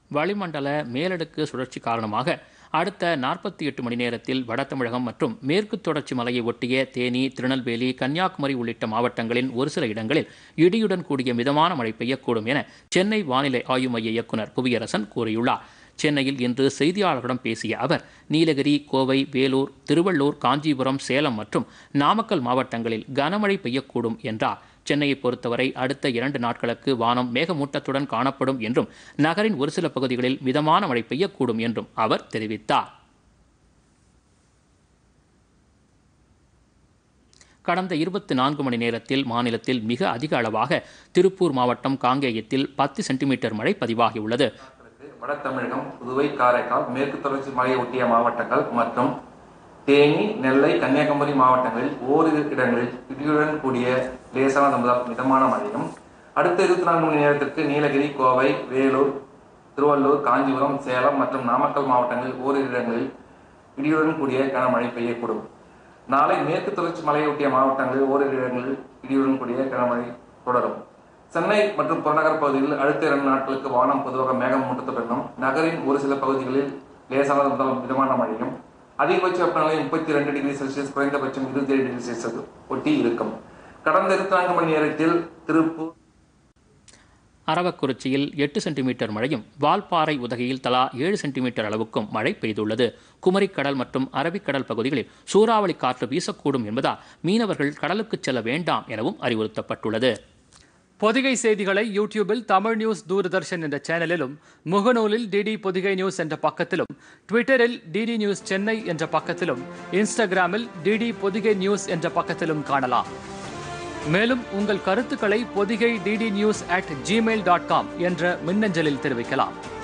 வளிமண்டல மேலடுக்கு சுழற்சி காரணமாக அடுத்த நாற்பத்தி எட்டு மணி நேரத்தில் வட தமிழகம் மற்றும் மேற்கு தொடர்ச்சி மலையை ஒட்டிய தேனி திருநெல்வேலி கன்னியாகுமரி உள்ளிட்ட மாவட்டங்களின் ஒரு சில இடங்களில் இடியுடன் கூடிய மிதமான மழை பெய்யக்கூடும் என சென்னை வானிலை ஆய்வு மைய இயக்குனர் புவியரசன் கூறியுள்ளார் சென்னையில் இன்று செய்தியாளர்களிடம் பேசிய அவர் நீலகிரி கோவை வேலூர் திருவள்ளூர் காஞ்சிபுரம் சேலம் மற்றும் நாமக்கல் மாவட்டங்களில் கனமழை பெய்யக்கூடும் என்றார் சென்னையை பொறுத்தவரை அடுத்த இரண்டு நாட்களுக்கு வானம் மேகமூட்டத்துடன் காணப்படும் என்றும் நகரின் ஒரு சில பகுதிகளில் மிதமான மழை பெய்யக்கூடும் என்றும் அவர் தெரிவித்தார் கடந்த இருபத்தி நான்கு மணி நேரத்தில் மாநிலத்தில் மிக அதிக அளவாக திருப்பூர் மாவட்டம் காங்கேயத்தில் பத்து சென்டிமீட்டர் மழை பதிவாகியுள்ளது வட தமிழகம் புதுவை காரைக்கால் மேற்கு தொடர்ச்சி மலையை ஒட்டிய மாவட்டங்கள் மற்றும் தேனி நெல்லை கன்னியாகுமரி மாவட்டங்களில் ஓரிரு இடங்களில் இடியுடன் கூடிய லேசான முதல் மிதமான மழையும் அடுத்த இருபத்தி நான்கு மணி நேரத்திற்கு நீலகிரி கோவை வேலூர் திருவள்ளூர் காஞ்சிபுரம் சேலம் மற்றும் நாமக்கல் மாவட்டங்களில் ஓரிரு இடங்களில் இடியுடன் கூடிய கனமழை பெய்யக்கூடும் நாளை மேற்கு தொடர்ச்சி மலையை ஒட்டிய மாவட்டங்களில் ஓரிரு இடங்களில் இடியுடன் கூடிய கனமழை தொடரும் சென்னை மற்றும் புறநகர் பகுதிகளில் அடுத்த இரண்டு நாட்களுக்கு வானம் பொதுவாக மேகமூட்டத்துடனும் நகரின் ஒரு சில பகுதிகளில் லேசான முதல் மிதமான மழையும் அதிகபட்ச வெப்பநிலை முப்பத்தி ரெண்டு டிகிரி செல்சியஸ் குறைந்தபட்சம் இருபத்தி ஏழு டிகிரி செல்சியஸ் ஒட்டி இருக்கும் கடந்த இருபத்தி நான்கு மணி நேரத்தில் திருப்பூர் அரவக்குறிச்சியில் எட்டு சென்டிமீட்டர் மழையும் வால்பாறை உதகையில் தலா ஏழு சென்டிமீட்டர் அளவுக்கும் மழை பெய்துள்ளது குமரிக்கடல் மற்றும் அரபிக்கடல் பகுதிகளில் சூறாவளி காற்று வீசக்கூடும் என்பதால் மீனவர்கள் கடலுக்கு செல்ல வேண்டாம் எனவும் அறிவுறுத்தப்பட்டுள்ளது பொதிகை செய்திகளை யூடியூபில் தமிழ் நியூஸ் தூர்தர்ஷன் என்ற சேனலிலும் முகநூலில் டிடி பொதிகை நியூஸ் என்ற பக்கத்திலும் ட்விட்டரில் டிடி நியூஸ் சென்னை என்ற பக்கத்திலும் இன்ஸ்டாகிராமில் டிடி பொதிகை நியூஸ் என்ற பக்கத்திலும் காணலாம் மேலும் உங்கள் கருத்துக்களை Podhigai DD news at Gmail dot com என்ற மின்னஞ்சலில் தெரிவிக்கலாம்